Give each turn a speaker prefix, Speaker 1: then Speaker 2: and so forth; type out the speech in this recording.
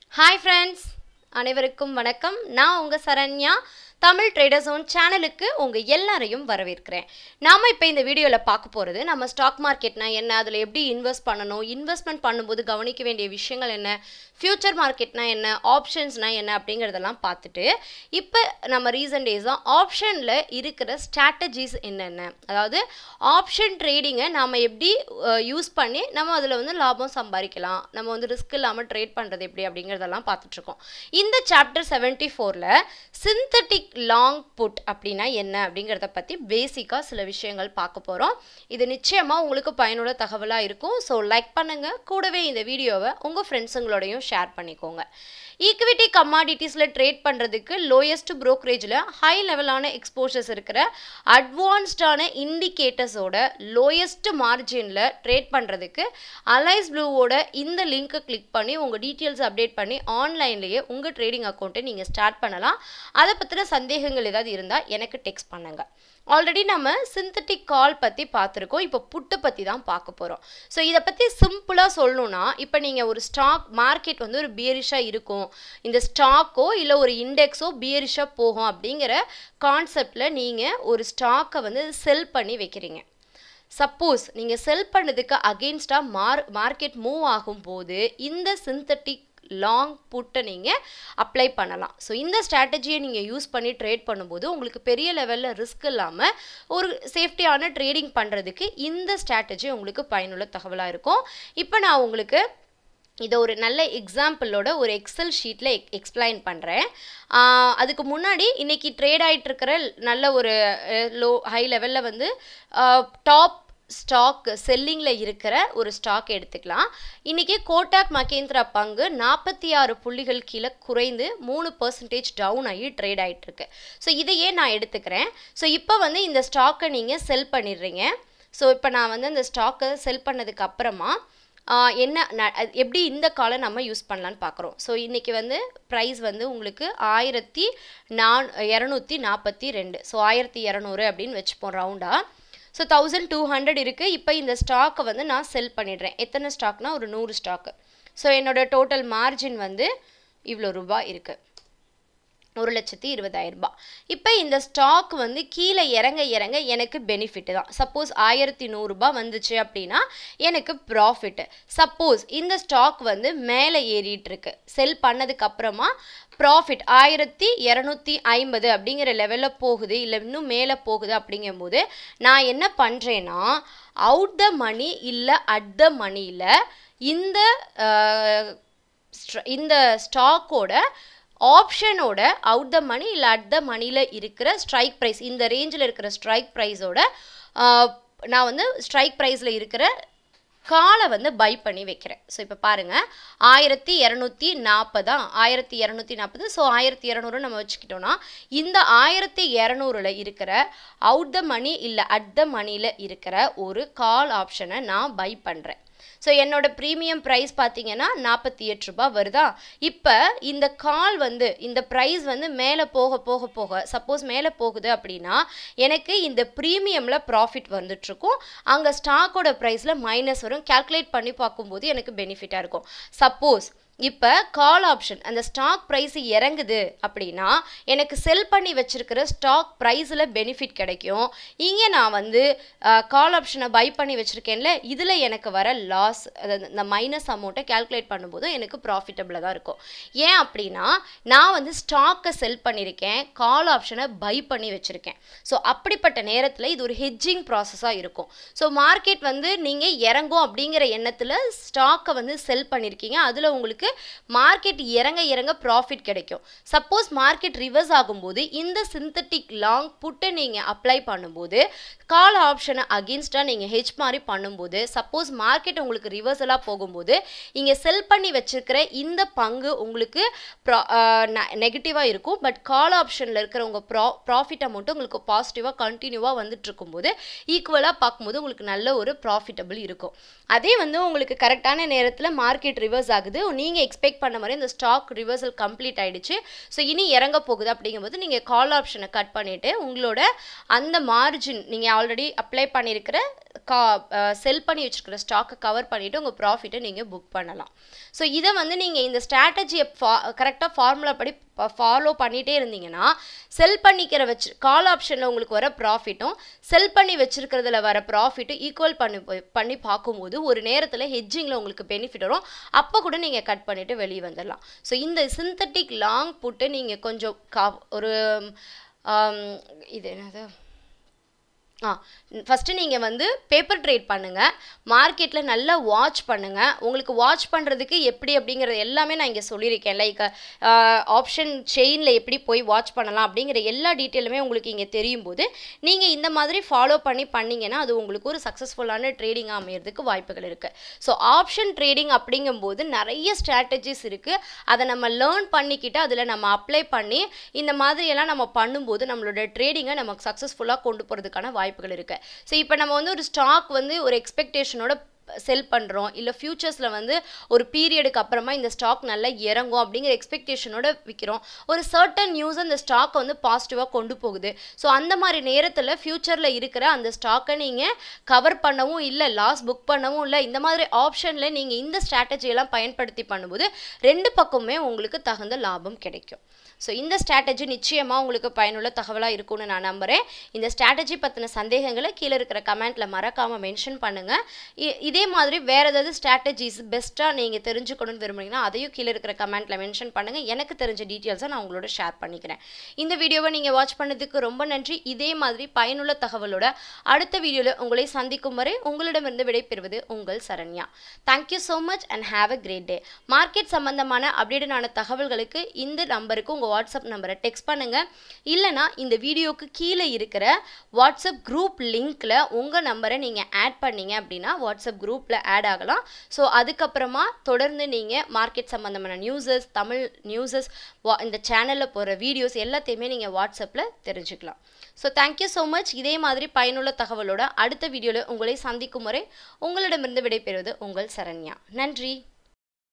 Speaker 1: hi friends அனைவருக்கும் வணக்கம் நான் உங்கள் சரண்யா தமிழ் ட்ரேடர் ஜோன் சேனலுக்கு உங்கள் எல்லாரையும் வரவேற்கிறேன் நாம் இப்போ இந்த வீடியோவில் பார்க்க போகிறது நம்ம ஸ்டாக் மார்க்கெட்னா என்ன அதில் எப்படி இன்வெஸ்ட் பண்ணணும் இன்வெஸ்ட்மெண்ட் பண்ணும்போது கவனிக்க வேண்டிய விஷயங்கள் என்ன ஃப்யூச்சர் மார்க்கெட்னா என்ன ஆப்ஷன்ஸ்னா என்ன அப்படிங்கிறதெல்லாம் பார்த்துட்டு இப்போ நம்ம ரீசன்ட் டேஸாக ஆப்ஷனில் இருக்கிற ஸ்ட்ராட்டஜிஸ் என்னென்ன அதாவது ஆப்ஷன் ட்ரேடிங்கை நாம் எப்படி யூஸ் பண்ணி நம்ம அதில் வந்து லாபம் சம்பாதிக்கலாம் நம்ம வந்து ரிஸ்க் இல்லாமல் ட்ரேட் பண்ணுறது எப்படி அப்படிங்கிறதெல்லாம் பார்த்துட்ருக்கோம் இந்த சாப்டர் செவன்ட்டி ஃபோரில் சிந்தட்டிக் லாங் புட் அப்படின்னா என்ன அப்படிங்கிறத பற்றி பேசிக்காக சில விஷயங்கள் பார்க்க போகிறோம் இது நிச்சயமாக உங்களுக்கு பயனுள்ள தகவலாக இருக்கும் ஸோ லைக் பண்ணுங்கள் கூடவே இந்த வீடியோவை உங்கள் ஃப்ரெண்ட்ஸுங்களோடையும் ஷேர் பண்ணிக்கோங்க ஈக்விட்டி கமாடிட்டிஸில் ட்ரேட் பண்ணுறதுக்கு லோயஸ்ட் ப்ரோக்கரேஜில் ஹை லெவலான எக்ஸ்போஷர்ஸ் இருக்கிற அட்வான்ஸ்டான இண்டிகேட்டர்ஸோட லோயஸ்ட் மார்ஜினில் ட்ரேட் பண்ணுறதுக்கு அலைஸ் ப்ளூவோட இந்த லிங்க்கை கிளிக் பண்ணி உங்கள் டீட்டெயில்ஸ் அப்டேட் பண்ணி ஆன்லைன்லேயே உங்கள் ட்ரேடிங் அக்கௌண்ட்டை நீங்கள் ஸ்டார்ட் பண்ணலாம் அதை பற்றின சந்தேகங்கள் ஏதாவது இருந்தால் எனக்கு டெக்ஸ்ட் பண்ணுங்கள் ஆல்ரெடி நம்ம சிந்தட்டிக் கால் பற்றி பார்த்துருக்கோம் இப்போ புட்டை பற்றி தான் பார்க்க போகிறோம் ஸோ இதை பற்றி சிம்பிளாக சொல்லணும்னா இப்போ நீங்கள் ஒரு ஸ்டாக் மார்க்கெட் வந்து ஒரு பியரிஷாக இருக்கும் இந்த ஸ்டாக்கோ இல்லை ஒரு இண்டெக்ஸோ பியரிஷாக போகும் அப்படிங்கிற கான்செப்டில் நீங்கள் ஒரு ஸ்டாக்கை வந்து செல் பண்ணி வைக்கிறீங்க சப்போஸ் நீங்கள் செல் பண்ணதுக்கு அகெயின்ஸ்டாக மார் மார்க்கெட் மூவ் ஆகும்போது இந்த சிந்தட்டிக் லாங் புட்டை நீங்கள் அப்ளை பண்ணலாம் ஸோ இந்த ஸ்ட்ராட்டஜியை நீங்கள் யூஸ் பண்ணி ட்ரேட் பண்ணும்போது உங்களுக்கு பெரிய லெவலில் ரிஸ்க் இல்லாமல் ஒரு சேஃப்டியான ட்ரேடிங் பண்ணுறதுக்கு இந்த ஸ்ட்ராட்டஜி உங்களுக்கு பயனுள்ள தகவலாக இருக்கும் இப்போ நான் உங்களுக்கு இதை ஒரு நல்ல எக்ஸாம்பிளோட ஒரு எக்ஸல் ஷீட்டில் எக் எக்ஸ்பிளைன் பண்ணுறேன் அதுக்கு முன்னாடி இன்றைக்கி ட்ரேட் ஆகிட்டுருக்கிற நல்ல ஒரு லோ ஹை லெவலில் வந்து டாப் ஸ்டாக் செல்லிங்கில் இருக்கிற ஒரு ஸ்டாக் எடுத்துக்கலாம் இன்றைக்கி கோட்டாக் மகேந்திரா பங்கு நாற்பத்தி ஆறு புள்ளிகள் கீழே குறைந்து மூணு பர்சன்டேஜ் டவுன் ஆகி ட்ரேட் ஆகிட்டுருக்கு ஸோ இதையே நான் எடுத்துக்கிறேன் ஸோ இப்போ வந்து இந்த ஸ்டாக்கை நீங்கள் செல் பண்ணிடுறீங்க ஸோ இப்போ நான் வந்து அந்த ஸ்டாக்கை செல் பண்ணதுக்கு அப்புறமா என்ன எப்படி இந்த காலை நம்ம யூஸ் பண்ணலான்னு பார்க்குறோம் ஸோ இன்றைக்கி வந்து ப்ரைஸ் வந்து உங்களுக்கு ஆயிரத்தி நான் இரநூத்தி நாற்பத்தி ரெண்டு ஸோ ஆயிரத்தி இரநூறு அப்படின்னு வச்சுப்போம் ரவுண்டாக ஸோ தௌசண்ட் டூ ஹண்ட்ரட் இருக்குது இப்போ இந்த ஸ்டாக்கை வந்து நான் செல் பண்ணிடுறேன் எத்தனை ஸ்டாக்னா ஒரு நூறு ஸ்டாக்கு ஸோ என்னோடய டோட்டல் மார்ஜின் வந்து இவ்வளோ ரூபாய் இருக்குது ஒரு லட்சத்தி இருபதாயிரம் ரூபாய் இப்போ இந்த ஸ்டாக் வந்து கீழே இறங்க இறங்க எனக்கு பெனிஃபிட் தான் சப்போஸ் ஆயிரத்தி நூறுரூபா வந்துச்சு அப்படின்னா எனக்கு ப்ராஃபிட்டு சப்போஸ் இந்த ஸ்டாக் வந்து மேலே ஏறிட்டு இருக்கு செல் பண்ணதுக்கு அப்புறமா ப்ராஃபிட் ஆயிரத்தி இரநூத்தி ஐம்பது அப்படிங்கிற லெவலில் போகுது இல்லை இன்னும் மேலே போகுது அப்படிங்கும்போது நான் என்ன பண்ணுறேன்னா அவுட் த மணி இல்லை அட் த மணியில் இந்த இந்த ஸ்டாக்கோட ஆப்ஷனோட அவுட் த மணி இல்லை அட் த மணியில் இருக்கிற ஸ்ட்ரைக் ப்ரைஸ் இந்த ரேஞ்சில் இருக்கிற ஸ்ட்ரைக் ப்ரைஸோட நான் வந்து ஸ்ட்ரைக் ப்ரைஸில் இருக்கிற காலை வந்து பை பண்ணி வைக்கிறேன் ஸோ இப்போ பாருங்கள் ஆயிரத்தி இரநூத்தி நாற்பதா ஆயிரத்தி இரநூத்தி நாற்பது ஸோ ஆயிரத்தி இரநூறு நம்ம வச்சுக்கிட்டோன்னா இந்த ஆயிரத்தி இரநூறுல இருக்கிற அவுட் த மணி இல்லை அட் த மணியில் இருக்கிற ஒரு கால் ஆப்ஷனை நான் பை பண்ணுறேன் ஸோ என்னோட ப்ரீமியம் ப்ரைஸ் பார்த்தீங்கன்னா நாற்பத்தி எட்டு ரூபாய் வருதா இப்போ இந்த கால் வந்து இந்த ப்ரைஸ் வந்து மேலே போக போக போக சப்போஸ் மேலே போகுது அப்படின்னா எனக்கு இந்த ப்ரீமியமில் ப்ராஃபிட் வந்துட்டுருக்கும் அங்கே ஸ்டாக்கோட ப்ரைஸில் மைனஸ் வரும் கேல்குலேட் பண்ணி பார்க்கும்போது எனக்கு பெனிஃபிட்டாக இருக்கும் சப்போஸ் இப்போ கால் ஆப்ஷன் அந்த ஸ்டாக் ப்ரைஸ் இறங்குது அப்படின்னா எனக்கு செல் பண்ணி வச்சுருக்கிற ஸ்டாக் ப்ரைஸில் பெனிஃபிட் கிடைக்கும் இங்கே நான் வந்து கால் ஆப்ஷனை பை பண்ணி வச்சுருக்கேன்ல இதில் எனக்கு வர லாஸ் அதாவது இந்த மைனஸ் அமௌண்ட்டை கேல்குலேட் பண்ணும்போது எனக்கு ப்ராஃபிட்டபிளாக தான் இருக்கும் ஏன் அப்படின்னா நான் வந்து ஸ்டாக்கை செல் பண்ணியிருக்கேன் கால் ஆப்ஷனை பை பண்ணி வச்சுருக்கேன் ஸோ அப்படிப்பட்ட நேரத்தில் இது ஒரு ஹெட்ஜிங் ப்ராசஸாக இருக்கும் ஸோ மார்க்கெட் வந்து நீங்கள் இறங்கும் அப்படிங்கிற எண்ணத்தில் ஸ்டாக்கை வந்து செல் பண்ணியிருக்கீங்க அதில் உங்களுக்கு மார்க்கெட் இறங்க இறங்க ப்ராஃபிட் கிடைக்கும் சப்போஸ் மார்க்கெட் ரிவர்ஸ் ஆகும்போது இந்த சிந்தட்டிக் லாங் புட்டை நீங்கள் அப்ளை பண்ணும்போது கால் ஆப்ஷனை அகெயின்ஸ்டாக நீங்கள் ஹெச் மாதிரி பண்ணும்போது சப்போஸ் மார்க்கெட் உங்களுக்கு ரிவர்சலாக போகும்போது இங்கே செல் பண்ணி வச்சுருக்கிற இந்த பங்கு உங்களுக்கு ப்ரா நெகட்டிவாக இருக்கும் பட் கால் ஆப்ஷனில் இருக்கிற உங்கள் ப்ரா ப்ராஃபிட் அமௌண்ட்டு உங்களுக்கு பாசிட்டிவாக கண்டினியூவாக வந்துட்டு இருக்கும்போது ஈக்குவலாக பார்க்கும்போது உங்களுக்கு நல்ல ஒரு ப்ராஃபிட்டபிள் இருக்கும் அதே வந்து உங்களுக்கு கரெக்டான நேரத்தில் மார்க்கெட் ரிவர்ஸ் ஆகுது நீங்கள் எக்ஸ்பெக்ட் பண்ண மாதிரி இந்த ஸ்டாக் ரிவர்சல் கம்ப்ளீட் ஆயிடுச்சு ஸோ இனி இறங்க போகுது அப்படிங்கும்போது நீங்கள் கால் ஆப்ஷனை கட் பண்ணிவிட்டு உங்களோட அந்த மார்ஜின் நீங்கள் ஆல்ரெடி அப்ளை பண்ணியிருக்கிற கா செல் பண்ணி வச்சுருக்கிற ஸ்டாக்கை கவர் பண்ணிவிட்டு உங்கள் ப்ராஃபிட்டை நீங்கள் புக் பண்ணலாம் ஸோ இதை வந்து நீங்கள் இந்த ஸ்ட்ராட்டஜியை ஃபா கரெக்டாக ஃபார்முலா படி ஃபாலோ பண்ணிகிட்டே இருந்தீங்கன்னா செல் பண்ணிக்கிற வச்சு கால் ஆப்ஷனில் உங்களுக்கு வர ப்ராஃபிட்டும் செல் பண்ணி வச்சுருக்கிறதுல வர ப்ராஃபிட்டும் ஈக்குவல் பண்ணி போய்- பண்ணி பார்க்கும்போது ஒரு நேரத்தில் ஹெட்ஜிங்கில் உங்களுக்கு பெனிஃபிட் வரும் அப்போ கூட நீங்கள் கட் பண்ணிவிட்டு வெளியே வந்துடலாம் ஸோ இந்த சிந்தட்டிக் லாங் புட்டு நீங்கள் கொஞ்சம் கா ஒரு ஆம், இது என்னது ஆ ஃபஸ்ட்டு நீங்கள் வந்து பேப்பர் ட்ரேட் பண்ணுங்கள் மார்க்கெட்டில் நல்லா வாட்ச் பண்ணுங்கள் உங்களுக்கு வாட்ச் பண்ணுறதுக்கு எப்படி அப்படிங்கிறது எல்லாமே நான் இங்கே சொல்லியிருக்கேன் லைக் ஆப்ஷன் செயினில் எப்படி போய் வாட்ச் பண்ணலாம் அப்படிங்கிற எல்லா டீட்டெயிலுமே உங்களுக்கு இங்கே தெரியும் போது நீங்கள் இந்த மாதிரி ஃபாலோ பண்ணி பண்ணீங்கன்னா அது உங்களுக்கு ஒரு சக்ஸஸ்ஃபுல்லான ட்ரேடிங் அமையறதுக்கு வாய்ப்புகள் இருக்குது ஸோ ஆப்ஷன் ட்ரேடிங் அப்படிங்கும்போது நிறைய ஸ்ட்ராட்டஜிஸ் இருக்குது அதை நம்ம லேர்ன் பண்ணிக்கிட்டு அதில் நம்ம அப்ளை பண்ணி இந்த மாதிரியெல்லாம் நம்ம பண்ணும்போது நம்மளோட ட்ரேடிங்கை நமக்கு சக்ஸஸ்ஃபுல்லாக கொண்டு போகிறதுக்கான வாய்ப்புகள் இருக்குது ஸோ இப்போ நம்ம வந்து ஒரு ஸ்டாக் வந்து ஒரு எக்ஸ்பெக்டேஷனோட செல் பண்ணுறோம் இல்லை ஃப்யூச்சர்ஸில் வந்து ஒரு பீரியடுக்கு அப்புறமா இந்த ஸ்டாக் நல்லா இறங்கும் அப்படிங்கிற எக்ஸ்பெக்டேஷனோட விற்கிறோம் ஒரு சர்டன் நியூஸ் அந்த ஸ்டாக்கை வந்து பாசிட்டிவாக கொண்டு போகுது ஸோ அந்த மாதிரி நேரத்தில் ஃப்யூச்சரில் இருக்கிற அந்த ஸ்டாக்கை நீங்கள் கவர் பண்ணவும் இல்லை லாஸ் புக் பண்ணவும் இல்லை இந்த மாதிரி ஆப்ஷனில் நீங்கள் இந்த strategy எல்லாம் பயன்படுத்தி பண்ணும்போது ரெண்டு பக்கமுமே உங்களுக்கு தகுந்த லாபம் கிடைக்கும் ஸோ இந்த ஸ்ட்ராட்டஜி நிச்சயமாக உங்களுக்கு பயனுள்ள தகவலாக இருக்கும்னு நான் நம்புகிறேன் இந்த ஸ்ட்ராட்டஜி பற்றின சந்தேகங்களை கீழே இருக்கிற கமெண்ட்டில் மறக்காமல் மென்ஷன் பண்ணுங்கள் இதே மாதிரி வேறு ஏதாவது ஸ்ட்ராட்டஜிஸ் பெஸ்ட்டாக நீங்கள் தெரிஞ்சுக்கணும்னு விரும்புனீங்கன்னா அதையும் கீழே இருக்கிற கமெண்ட்டில் மென்ஷன் பண்ணுங்கள் எனக்கு தெரிஞ்ச டீட்டெயில்ஸை நான் உங்களோட ஷேர் பண்ணிக்கிறேன் இந்த வீடியோவை நீங்கள் வாட்ச் பண்ணதுக்கு ரொம்ப நன்றி இதே மாதிரி பயனுள்ள தகவலோட அடுத்த வீடியோவில் உங்களை சந்திக்கும் வரை உங்களிடமிருந்து விடைபெறுவது உங்கள் Saranya thank you so much and have a great day market சம்பந்தமான அப்டேட்டடான தகவல்களுக்கு இந்த நம்பருக்கு உங்கள் வாட்ஸ்அப் நம்பரை டெக்ஸ்ட் பண்ணுங்கள் இல்லைனா இந்த வீடியோக்கு கீழே இருக்கிற வாட்ஸ்அப் குரூப் லிங்க்கில் உங்கள் நம்பரை நீங்கள் ஆட் பண்ணீங்க அப்படின்னா வாட்ஸ்அப் குரூப்பில் ஆட் ஆகலாம் ஸோ அதுக்கப்புறமா தொடர்ந்து நீங்கள் மார்க்கெட் சம்மந்தமான நியூஸஸ் தமிழ் நியூஸஸ் இந்த சேனலில் போகிற வீடியோஸ் எல்லாத்தையுமே நீங்கள் வாட்ஸ்அப்பில் தெரிஞ்சுக்கலாம் ஸோ தேங்க்யூ ஸோ மச் இதே மாதிரி பயனுள்ள தகவலோட அடுத்த வீடியோவில் உங்களை சந்திக்கும் வரை உங்களிடமிருந்து விடைபெறுவது உங்கள் சரண்யா நன்றி